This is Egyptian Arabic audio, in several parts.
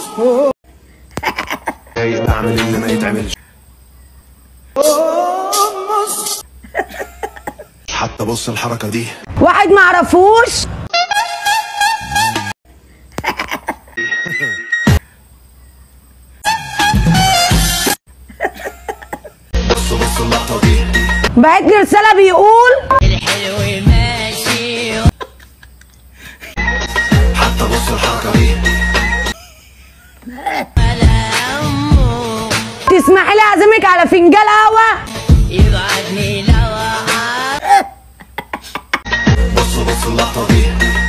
جاي بعمل اللي ما يتعملش حتى بص الحركة دي واحد معرفوش بص بص اللقطة دي بعت لي رسالة بيقول الحلو ماشي حتى بص الحركة دي على أمه تسمحي لي اعزمك على فنجان قهوة يقعدني لو عاد بص بص اللقطة دي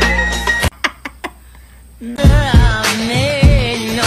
منه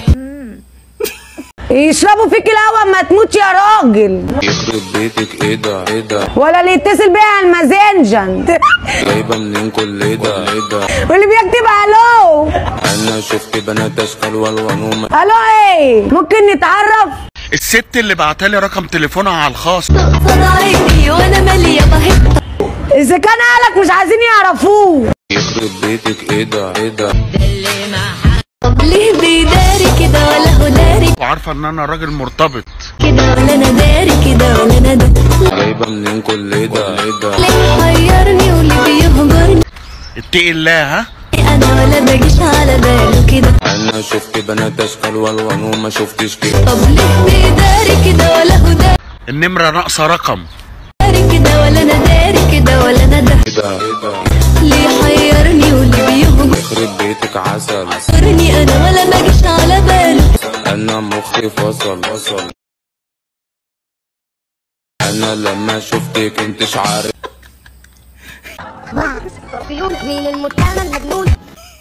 يشربوا فيك القهوة اما تموت يا راجل يخرب بيتك ايه ده ايه ده ولا اللي يتصل بيا على المازنجر جايبه منين كل ده ايه ده واللي بيكتب الو انا شفت بنات اشكال والوان وما الو ايه ممكن نتعرف الست اللي بعتلي رقم تليفونها على الخاص فضايقني وانا مالية بهت اذا كان اهلك مش عايزين يعرفوه يخرب بيتك ايه ده ايه ده اللي ما حد طب ليه بيداري كده ولا هو داري وعارفه ان انا راجل مرتبط كده ولا انا داري كده ولا انا ده جايبه منين كل ده ايه ده ليه حيرني واللي بيهجرني اتقي الله ها انا ولا باجيش على باله كده انا شفت بنات اشكال والوان وما شفتش كده طب ليه بيداري كده ولا هو داري النمره ناقصه رقم كده ولا انا داري كده ولا انا ده ايه ده ايه ده ليه حيرني واللي بيهجرني يخرب بيتك عسل انا ولا باجيش على باله انا مخي فصل فصل انا لما شفتك انتش عارف فيون من المتهم المجنون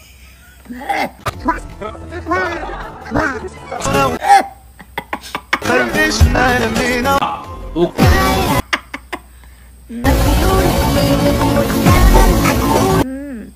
فيون من المتهم المجنون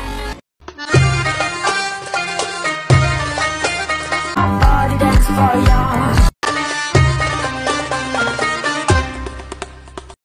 Body dance for ya